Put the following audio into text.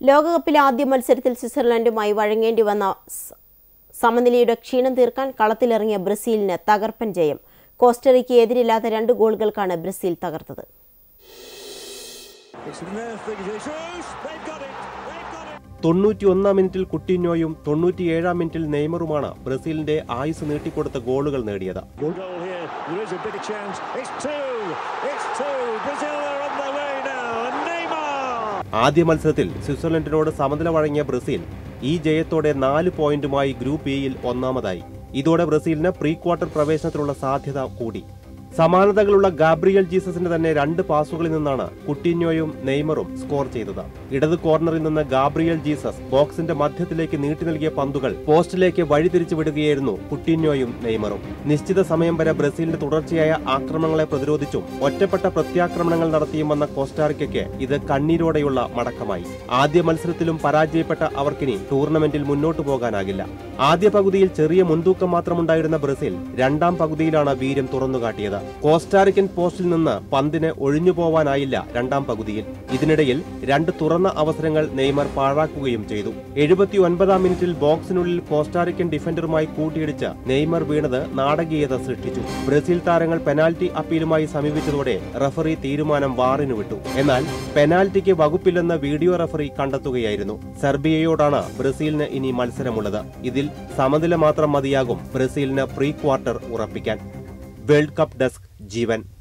ലോകകപ്പിലെ ആദ്യ മത്സരത്തിൽ സ്വിറ്റ്സർലൻഡുമായി വഴങ്ങേണ്ടി വന്ന സ- സമനിലയുടെ ക്ഷീണം തീർക്കാൻ കളത്തിലിറങ്ങിയ ബ്രസീലിന് തകർപ്പൻ ജയം കോസ്റ്ററിക്ക് എതിരില്ലാത്ത രണ്ട് ഗോളുകൾക്കാണ് ബ്രസീൽ തകർത്തത് It's nerve thing. Jesus, they've got it. They've got it. തൊണ്ണൂറ്റിയൊന്നാം മിനിറ്റിൽ കുട്ടിന്യോയും തൊണ്ണൂറ്റിയേഴാം മിനിറ്റിൽ നെയ്മറുമാണ് ബ്രസീലിന്റെ ആയുസ് നീട്ടിക്കൊടുത്ത ഗോളുകൾ നേടിയത് Goal here. There is a bit of chance. It's two. It's two. Brazil are on their way now. And Neymar. ആദ്യ മത്സരത്തിൽ സ്വിറ്റ്സർലൻഡിനോട് സമനില വഴങ്ങിയ ബ്രസീൽ ഈ ജയത്തോടെ നാല് പോയിന്റുമായി ഗ്രൂപ്പ് എയിൽ ഒന്നാമതായി ഇതോടെ ബ്രസീലിന് പ്രീ ക്വാർട്ടർ പ്രവേശനത്തിനുള്ള സാധ്യത കൂടി സമാനതകളുള്ള ഗാബ്രിയൽ ജീസസിന്റെ തന്നെ രണ്ട് പാസുകളിൽ നിന്നാണ് കുട്ടിന്യോയും നെയ്മറും സ്കോർ ചെയ്തത് ഇടത് കോർണറിൽ നിന്ന് ഗാബ്രിയൽ ജീസസ് ബോക്സിന്റെ മധ്യത്തിലേക്ക് നീട്ടി നൽകിയ പന്തുകൾ പോസ്റ്റിലേക്ക് വഴിതിരിച്ചു വിടുകയായിരുന്നു കുട്ടിന്യോയും നെയ്മറും നിശ്ചിത സമയം വരെ ബ്രസീലിന്റെ തുടർച്ചയായ ആക്രമണങ്ങളെ പ്രതിരോധിച്ചും ഒറ്റപ്പെട്ട പ്രത്യാക്രമണങ്ങൾ നടത്തിയും വന്ന കോസ്റ്റാറിക്കയ്ക്ക് ഇത് കണ്ണീരോടെയുള്ള മടക്കമായി ആദ്യ മത്സരത്തിലും പരാജയപ്പെട്ട അവർക്കിനി ടൂർണമെന്റിൽ മുന്നോട്ടു പോകാനാകില്ല ആദ്യ പകുതിയിൽ ചെറിയ മുൻതൂക്കം മാത്രമുണ്ടായിരുന്ന ബ്രസീൽ രണ്ടാം പകുതിയിലാണ് വീര്യം തുറന്നുകാട്ടിയത് കോസ്റ്റാറിക്കൻ പോസ്റ്റിൽ നിന്ന് പന്തിന് ഒഴിഞ്ഞു പോവാനായില്ല രണ്ടാം പകുതിയിൽ ഇതിനിടയിൽ രണ്ട് തുറന്ന അവസരങ്ങൾ നെയ്മർ പാഴാക്കുകയും ചെയ്തു എഴുപത്തി ഒൻപതാം മിനിറ്റിൽ ബോക്സിനുള്ളിൽ കോസ്റ്റാറിക്കൻ ഡിഫൻഡറുമായി കൂട്ടിയിടിച്ച് നെയ്മർ വീണത് നാടകീയത സൃഷ്ടിച്ചു ബ്രസീൽ താരങ്ങൾ പെനാൽറ്റി അപ്പീലുമായി സമീപിച്ചതോടെ റഫറി തീരുമാനം വാറിനു വിട്ടു എന്നാൽ പെനാൽറ്റിക്ക് വകുപ്പില്ലെന്ന് വീഡിയോ റഫറി കണ്ടെത്തുകയായിരുന്നു സെർബിയയോടാണ് ബ്രസീലിന് ഇനി മത്സരമുള്ളത് ഇതിൽ സമനില മാത്രം മതിയാകും ബ്രസീലിന് പ്രീ ക്വാർട്ടർ ഉറപ്പിക്കാൻ വേൾഡ് കപ്പ് ഡെസ്ക് ജീവൻ